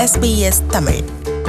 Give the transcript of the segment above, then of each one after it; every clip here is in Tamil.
SBS தமிழ்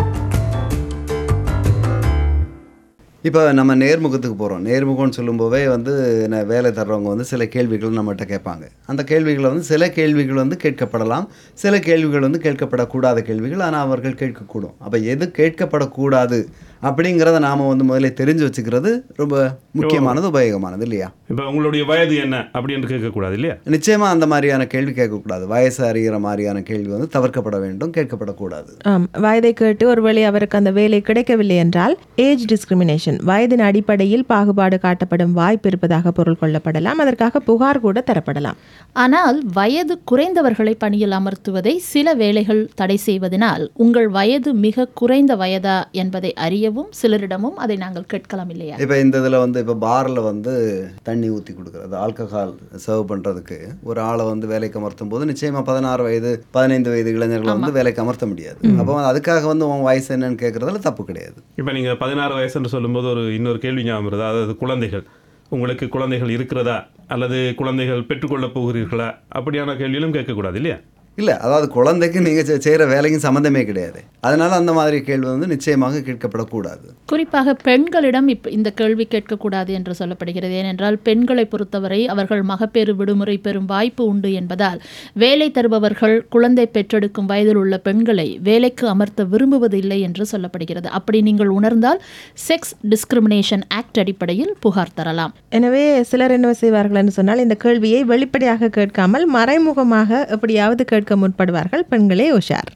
இப்போ நம்ம நேர்முகத்துக்கு போகிறோம் நேர்முகம்னு சொல்லும்போதே வந்து என்ன வேலை தர்றவங்க வந்து சில கேள்விகள் நம்மகிட்ட கேட்பாங்க அந்த கேள்விகளை வந்து சில கேள்விகள் வந்து கேட்கப்படலாம் சில கேள்விகள் வந்து கேட்கப்படக்கூடாத கேள்விகள் ஆனால் அவர்கள் கேட்கக்கூடும் அப்போ எது கேட்கப்படக்கூடாது அப்படிங்கிறத நாம் வந்து முதல்ல தெரிஞ்சு வச்சுக்கிறது ரொம்ப முக்கியமானது உபயோகமானது இல்லையா இப்போ உங்களுடைய வயது என்ன அப்படின்னு கேட்கக்கூடாது இல்லையா நிச்சயமாக அந்த மாதிரியான கேள்வி கேட்கக்கூடாது வயசு அறிகிற மாதிரியான கேள்வி வந்து தவிர்க்கப்பட வேண்டும் கேட்கப்படக்கூடாது ஆம் வயதை கேட்டு ஒருவேளை அவருக்கு அந்த வேலை கிடைக்கவில்லை என்றால் ஏஜ் டிஸ்கிரிமினேஷன் வயதின் அடிப்படையில் பாகுபாடு காட்டப்படும் வாய்ப்பு இருப்பதாக பொருள் கொள்ளப்படலாம் அதற்காக புகார் கூட தரப்படலாம் ஆனால் வயது குறைந்தவர்களை பணியில் அமர்த்துவதை சில வேளைகள் தடை செய்வதனால் உங்கள் வயது மிக குறைந்த வயதா என்பதை அறியவும் சிலரிடமும் அதை நாங்கள் கேட்கலாம் இல்லையா இப்போ இந்த இதில் வந்து இப்போ பாரில் வந்து தண்ணி ஊற்றி கொடுக்குறது ஆல்கஹால் சர்வ் பண்ணுறதுக்கு ஒரு ஆளை வந்து வேலைக்கு அமர்த்தும் போது நிச்சயமாக பதினாறு வயது பதினைந்து வயது இளைஞர்களை வந்து வேலைக்கு அமர்த்த முடியாது அப்போ அதுக்காக வந்து உன் வயசு என்னன்னு கேட்குறதுல தப்பு கிடையாது இப்போ நீங்கள் பதினாறு வயசுன்னு சொல்லும்போது ஒரு இன்னொரு கேள்வி ஞாபகம் வருது அதாவது குழந்தைகள் உங்களுக்கு குழந்தைகள் இருக்கிறதா அல்லது குழந்தைகள் பெற்றுக்கொள்ளப் போகிறீர்களா அப்படியான கேள்வியிலும் கேட்கக்கூடாது இல்லையா இல்லை அதாவது குழந்தைக்கு நீங்கள் செய்கிற வேலைக்கும் சம்மந்தமே கிடையாது அதனால அந்த மாதிரி கேள்வி வந்து நிச்சயமாக கேட்கப்படக்கூடாது குறிப்பாக பெண்களிடம் இப்ப இந்த கேள்வி கேட்கக்கூடாது என்று சொல்லப்படுகிறது ஏனென்றால் பெண்களை பொறுத்தவரை அவர்கள் மகப்பேறு விடுமுறை பெறும் வாய்ப்பு உண்டு என்பதால் வேலை தருபவர்கள் குழந்தை பெற்றெடுக்கும் வயதில் உள்ள பெண்களை வேலைக்கு அமர்த்த விரும்புவதில்லை என்று சொல்லப்படுகிறது அப்படி நீங்கள் உணர்ந்தால் செக்ஸ் டிஸ்கிரிமினேஷன் ஆக்ட் அடிப்படையில் புகார் தரலாம் எனவே சிலர் என்ன செய்வார்கள் என்று சொன்னால் இந்த கேள்வியை வெளிப்படையாக கேட்காமல் மறைமுகமாக எப்படியாவது கேட்க முற்படுவார்கள் பெண்களே உஷார்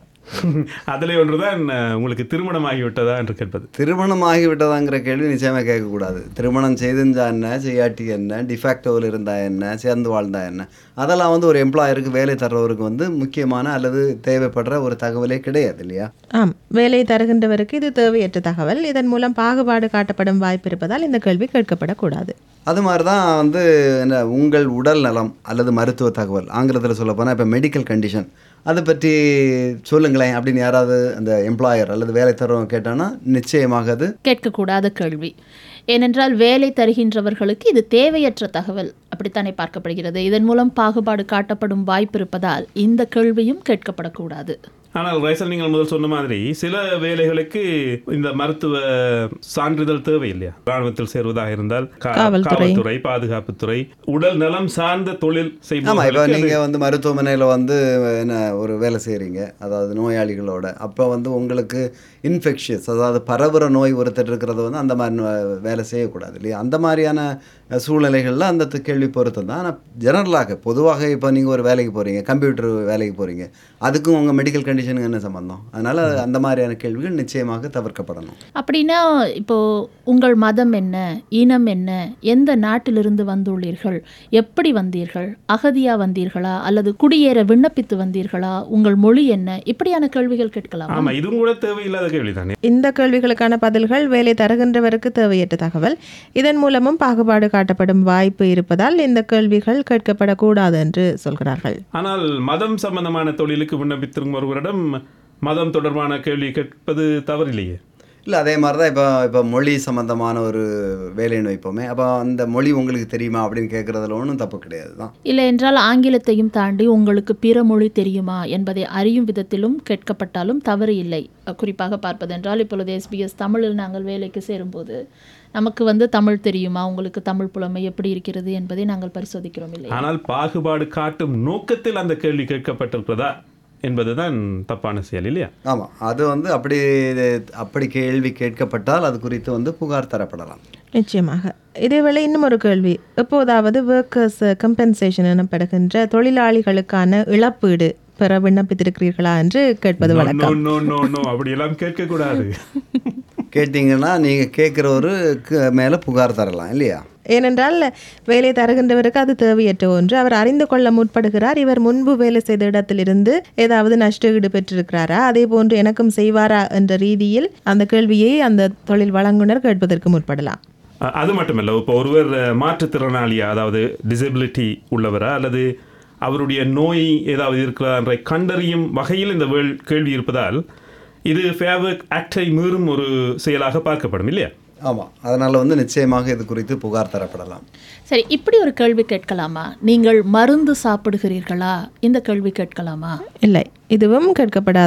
அதில் ஒன்று தான் உங்களுக்கு திருமணமாகிவிட்டதா என்று கேட்பது திருமணம் ஆகிவிட்டதாங்கிற கேள்வி நிச்சயமாக கேட்கக்கூடாது திருமணம் செய்திருந்தா என்ன செய்யாட்டி என்ன டிஃபேக்டோவில் இருந்தா என்ன சேர்ந்து வாழ்ந்தா என்ன அதெல்லாம் வந்து ஒரு எம்ப்ளாயருக்கு வேலை தர்றவருக்கு வந்து முக்கியமான அல்லது தேவைப்படுற ஒரு தகவலே கிடையாது இல்லையா ஆம் வேலை தருகின்றவருக்கு இது தேவையற்ற தகவல் இதன் மூலம் பாகுபாடு காட்டப்படும் வாய்ப்பு இருப்பதால் இந்த கேள்வி கேட்கப்படக்கூடாது அது மாதிரி தான் வந்து என்ன உங்கள் உடல் நலம் அல்லது மருத்துவ தகவல் ஆங்கிலத்தில் சொல்ல போனால் இப்போ மெடிக்கல் கண்டிஷன் அதை பற்றி சொல்லுங்களேன் அப்படின்னு யாராவது அந்த எம்ப்ளாயர் அல்லது வேலை தர்றவங்க கேட்டான்னா நிச்சயமாக அது கேட்கக்கூடாத கேள்வி ஏனென்றால் வேலை தருகின்றவர்களுக்கு இது தேவையற்ற தகவல் அப்படித்தானே பார்க்கப்படுகிறது இதன் மூலம் பாகுபாடு காட்டப்படும் வாய்ப்பு இருப்பதால் இந்த கேள்வியும் கேட்கப்படக்கூடாது ஆனால் ரைசல் நீங்கள் முதல் சொன்ன மாதிரி சில வேலைகளுக்கு இந்த மருத்துவ சான்றிதழ் தேவை இல்லையா ராணுவத்தில் சேர்வதாக இருந்தால் கா- காவல்துறை. காவல்துறை பாதுகாப்புத்துறை உடல் நலம் சார்ந்த தொழில் ஆமாம் இப்போ செய்பவர்களுக்கு அது- நீங்கள் வந்து மருத்துவமனையில் வந்து என்ன ஒரு வேலை செய்கிறீங்க அதாவது நோயாளிகளோட அப்போ வந்து உங்களுக்கு இன்ஃபெக்ஷியஸ் அதாவது பரவுற நோய் ஒருத்தர் இருக்கிறது வந்து அந்த மாதிரி நோ- வேலை செய்யக்கூடாது இல்லையா அந்த மாதிரியான அஹ், சூழ்நிலைகளில் அந்த த- கேள்வி பொருத்தம் தான் ஆனால் ஜெனரலாக பொதுவாக இப்போ நீங்கள் ஒரு வேலைக்கு போகிறீங்க கம்ப்யூட்டர் வேலைக்கு போகிறீங்க அதுக்கும் உங்கள் மெடிக்கல் கண்டிஷனுக்கு என்ன சம்மந்தம் அதனால் அந்த மாதிரியான கேள்விகள் நிச்சயமாக தவிர்க்கப்படணும் அப்படின்னா இப்போ உங்கள் மதம் என்ன இனம் என்ன எந்த நாட்டிலிருந்து வந்துள்ளீர்கள் எப்படி வந்தீர்கள் அகதியா வந்தீர்களா அல்லது குடியேற விண்ணப்பித்து வந்தீர்களா உங்கள் மொழி என்ன இப்படியான கேள்விகள் கேட்கலாம் ஆமா இதுவும் கூட தேவையில்லாத கேள்வி தானே இந்த கேள்விகளுக்கான பதில்கள் வேலை தருகின்றவருக்கு தேவையற்ற தகவல் இதன் மூலமும் பாகுபாடு காட்டப்படும் வாய்ப்பு இருப்பதால் இந்த கேள்விகள் கேட்கப்படக்கூடாது என்று சொல்கிறார்கள் ஆனால் மதம் சம்பந்தமான தொழிலுக்கு விண்ணப்பித்திருக்கும் ஒருவரிடம் மதம் தொடர்பான கேள்வி கேட்பது தவறில்லையே இல்லை அதே மாதிரி தான் இப்போ இப்போ மொழி சம்மந்தமான ஒரு வேலைன்னு வைப்போமே அப்போ அந்த மொழி உங்களுக்கு தெரியுமா அப்படின்னு கேட்குறதுல ஒன்றும் தப்பு கிடையாது தான் இல்லை என்றால் ஆங்கிலத்தையும் தாண்டி உங்களுக்கு பிற மொழி தெரியுமா என்பதை அறியும் விதத்திலும் கேட்கப்பட்டாலும் தவறு இல்லை அஹ் குறிப்பாக பார்ப்பதென்றால் இப்பொழுது எஸ்பிஎஸ் தமிழில் நாங்கள் வேலைக்கு சேரும்போது நமக்கு வந்து தமிழ் தெரியுமா உங்களுக்கு தமிழ் புலமை எப்படி இருக்கிறது என்பதை நாங்கள் பரிசோதிக்கிறோம் இல்லை ஆனால் பாகுபாடு காட்டும் நோக்கத்தில் அந்த கேள்வி கேட்கப்பட்டிருக்கிறதா என்பதுதான் தப்பான செயல் இல்லையா ஆமாம் அது வந்து அப்படி அப்படி கேள்வி கேட்கப்பட்டால் அது குறித்து வந்து புகார் தரப்படலாம் நிச்சயமாக இதேவேளை இன்னும் ஒரு கேள்வி எப்போதாவது ஒர்க்கர்ஸ் கம்பென்சேஷன் எனப்படுகின்ற தொழிலாளிகளுக்கான இழப்பீடு பெற விண்ணப்பித்திருக்கிறீர்களா என்று கேட்பது நோ வழக்கம் நோ நோ நோ அப்படியெல்லாம் கேட்கக்கூடாது கேட்டிங்கன்னா நீங்கள் கேட்குறவருக்கு மேலே புகார் தரலாம் இல்லையா ஏனென்றால் வேலை தருகின்றவருக்கு அது தேவையற்ற ஒன்று அவர் அறிந்து கொள்ள முற்படுகிறார் இவர் முன்பு வேலை செய்த இடத்திலிருந்து ஏதாவது நஷ்ட ஈடு பெற்றிருக்கிறாரா அதே போன்று எனக்கும் செய்வாரா என்ற ரீதியில் அந்த கேள்வியை அந்த தொழில் வழங்குனர் கேட்பதற்கு முற்படலாம் அ- அது மட்டுமல்ல இப்போ ஒருவர் அஹ், மாற்றுத்திறனாளியா அதாவது டிசபிலிட்டி உள்ளவரா அல்லது அவருடைய நோய் ஏதாவது இருக்கிறதா என்ற கண்டறியும் வகையில் இந்த வேள் கேள்வி இருப்பதால் இது ஃபேவர் ஆக்டை மீறும் ஒரு செயலாக பார்க்கப்படும் இல்லையா ஆமாம் அதனால் வந்து நிச்சயமாக இது குறித்து புகார் தரப்படலாம் சரி இப்படி ஒரு கேள்வி கேட்கலாமா நீங்கள் மருந்து சாப்பிடுகிறீர்களா இந்த கேள்வி கேட்கலாமா இல்லை இதுவும் கேட்கப்படாத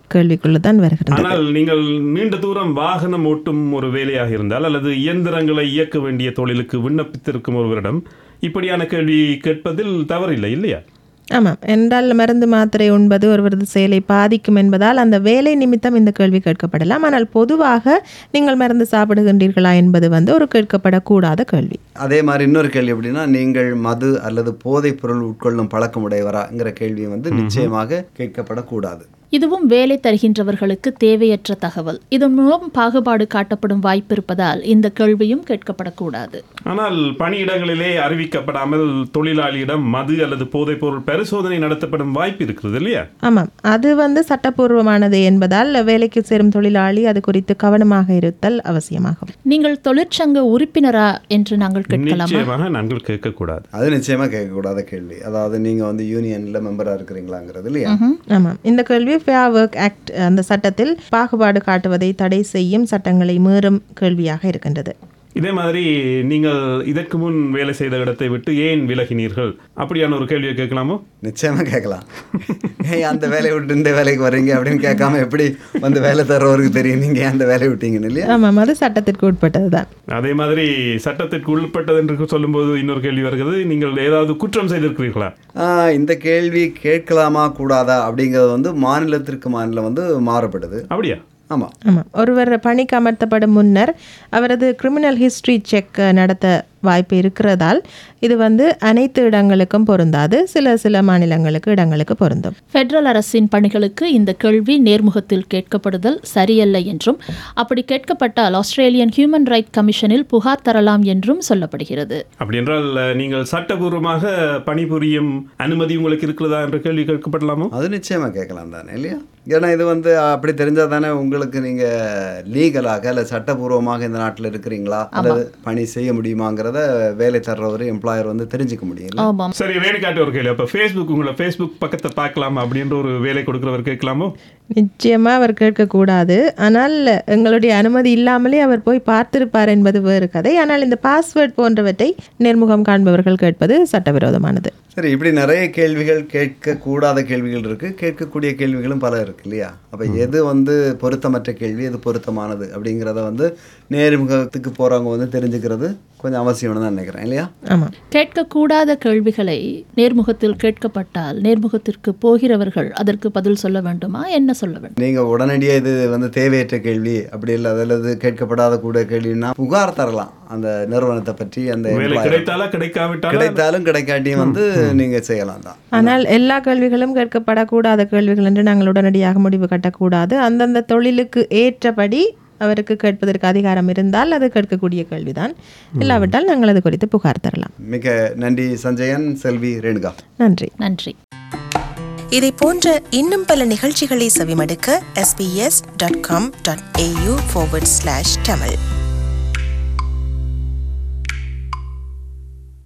கேள்விக்குள்ள தான் வருகிறது ஆனால் நீங்கள் நீண்ட தூரம் வாகனம் ஓட்டும் ஒரு வேலையாக இருந்தால் அல்லது இயந்திரங்களை இயக்க வேண்டிய தொழிலுக்கு விண்ணப்பித்திருக்கும் ஒருவரிடம் இப்படியான கேள்வி கேட்பதில் தவறில்லை இல்லையா ஆமாம் என்றால் மருந்து மாத்திரை உண்பது ஒருவரது செயலை பாதிக்கும் என்பதால் அந்த வேலை நிமித்தம் இந்த கேள்வி கேட்கப்படலாம் ஆனால் பொதுவாக நீங்கள் மருந்து சாப்பிடுகின்றீர்களா என்பது வந்து ஒரு கேட்கப்படக்கூடாத கேள்வி அதே மாதிரி இன்னொரு கேள்வி எப்படின்னா நீங்கள் மது அல்லது போதைப் பொருள் உட்கொள்ளும் பழக்கமுடையவராங்கிற கேள்வியும் வந்து நிச்சயமாக கேட்கப்படக்கூடாது இதுவும் வேலை தருகின்றவர்களுக்கு தேவையற்ற தகவல் இதன் மூலம் பாகுபாடு காட்டப்படும் வாய்ப்பு இருப்பதால் இந்த கேள்வியும் கேட்கப்படக்கூடாது ஆனால் பணியிடங்களிலே அறிவிக்கப்படாமல் தொழிலாளியிடம் மது அல்லது போதைப்பொருள் பரிசோதனை நடத்தப்படும் வாய்ப்பு இருக்கிறது இல்லையா ஆமாம் அது வந்து சட்டப்பூர்வமானது என்பதால் வேலைக்கு சேரும் தொழிலாளி அது குறித்து கவனமாக இருத்தல் அவசியமாகும் நீங்கள் தொழிற்சங்க உறுப்பினரா என்று நாங்கள் கேட்கலாமா நிச்சயமாக நாங்கள் கேட்கக்கூடாது அது நிச்சயமாக கேட்கக்கூடாத கேள்வி அதாவது நீங்கள் வந்து யூனியனில் மெம்பராக இருக்கிறீங்களாங்கிறது இல்லையா ஆமாம் இந்த கேள்வி ஃபேர் ஒர்க் ஆக்ட் அந்த சட்டத்தில் பாகுபாடு காட்டுவதை தடை செய்யும் சட்டங்களை மீறும் கேள்வியாக இருக்கின்றது இதே மாதிரி நீங்கள் இதற்கு முன் வேலை செய்த இடத்தை விட்டு ஏன் விலகினீர்கள் அப்படியான ஒரு கேள்வியை கேட்கலாமோ நிச்சயமாக கேட்கலாம் ஏன் அந்த வேலையை விட்டு இந்த வேலைக்கு வர்றீங்க அப்படின்னு கேட்காம எப்படி வந்து வேலை தர்றவருக்கு தெரியும் நீங்கள் ஏன் அந்த வேலையை விட்டீங்கன்னு இல்லையா ஆமாம் அது சட்டத்திற்கு உட்பட்டது தான் அதே மாதிரி சட்டத்திற்கு உட்பட்டது என்று சொல்லும்போது இன்னொரு கேள்வி வருகிறது நீங்கள் ஏதாவது குற்றம் செய்திருக்கிறீர்களா ஆஹ், இந்த கேள்வி கேட்கலாமா கூடாதா அப்படிங்கிறது வந்து மாநிலத்திற்கு மாநிலம் வந்து மாறுபடுது அப்படியா ஆமாம் ஆமாம் ஒருவர் பணிக்கு அமர்த்தப்படும் முன்னர் அவரது கிரிமினல் ஹிஸ்டரி செக் நடத்த வாய்ப்பு இருக்கிறதால் இது வந்து அனைத்து இடங்களுக்கும் பொருந்தாது சில சில மாநிலங்களுக்கு இடங்களுக்கு பொருந்தும் ஃபெடரல் அரசின் பணிகளுக்கு இந்த கேள்வி நேர்முகத்தில் கேட்கப்படுதல் சரியல்ல என்றும் அப்படி கேட்கப்பட்டால் ஆஸ்திரேலியன் ஹியூமன் ரைட் கமிஷனில் புகார் தரலாம் என்றும் சொல்லப்படுகிறது அப்படி என்றால் நீங்கள் சட்டபூர்வமாக பணிபுரியும் அனுமதி உங்களுக்கு இருக்கிறதா என்ற கேள்வி கேட்கப்படலாமோ அது நிச்சயமாக கேட்கலாம் தானே இல்லையா ஏன்னா இது வந்து அப்படி தெரிஞ்சால் தானே உங்களுக்கு நீங்கள் லீகலாக இல்லை சட்டபூர்வமாக இந்த நாட்டில் இருக்கிறீங்களா அல்லது பணி செய்ய முடியுமாங்கிறத வேலை தர்றவர் எம்ப்ளாயர் வந்து தெரிஞ்சுக்க முடியும் ஆமாம் சரி ரேணுகாட்டு ஒரு கேள்வி அப்போ ஃபேஸ்புக் உங்களை ஃபேஸ்புக் பக்கத்தை பார்க்கலாம் அப்படின்ற ஒரு வேலை கொடுக்குறவர் கேட்கலாமோ நிச்சயமா அவர் கேட்கக்கூடாது ஆனால் எங்களுடைய அனுமதி இல்லாமலே அவர் போய் பார்த்திருப்பார் என்பது வேறு கதை ஆனால் இந்த பாஸ்வேர்ட் போன்றவற்றை நேர்முகம் காண்பவர்கள் கேட்பது சட்டவிரோதமானது சரி இப்படி நிறைய கேள்விகள் கேட்கக்கூடாத கேள்விகள் இருக்குது கேட்கக்கூடிய கேள்விகளும் பல இருக்கு இல்லையா அப்போ எது வந்து பொருத்தமற்ற கேள்வி எது பொருத்தமானது அப்படிங்கிறத வந்து நேர்முகத்துக்கு போகிறவங்க வந்து தெரிஞ்சுக்கிறது கொஞ்சம் அவசியம்னு தான் நினைக்கிறேன் இல்லையா ஆமாம் கேட்கக்கூடாத கேள்விகளை நேர்முகத்தில் கேட்கப்பட்டால் நேர்முகத்திற்கு போகிறவர்கள் அதற்கு பதில் சொல்ல வேண்டுமா என்ன சொல்ல வேண்டும் நீங்கள் உடனடியாக இது வந்து தேவையற்ற கேள்வி அப்படி இல்லை அல்லது கேட்கப்படாத கூட கேள்வின்னா புகார் தரலாம் அந்த நிறுவனத்தை பற்றி அந்த வேலை employer- கிடைத்தாலா கிடைக்காவிட்டாலும் கிடைத்தாலும் கிடைக்காட்டியும் வந்து நீங்கள் செய்யலாம் தான் ஆனால் எல்லா கேள்விகளும் கேட்கப்படக்கூடாத கேள்விகள் என்று நாங்கள் உடனடியாக முடிவு கட்டக்கூடாது அந்தந்த தொழிலுக்கு ஏற்றபடி அவருக்கு கேட்பதற்கு அதிகாரம் இருந்தால் அது கேட்கக்கூடிய கேள்விதான் இல்லாவிட்டால் நாங்கள் அது குறித்து புகார் தரலாம் மிக நன்றி சஞ்சயன் செல்வி ரேணுகா நன்றி நன்றி இதை போன்ற இன்னும் பல நிகழ்ச்சிகளை செவிமடுக்க sbs.com.au forward slash tamil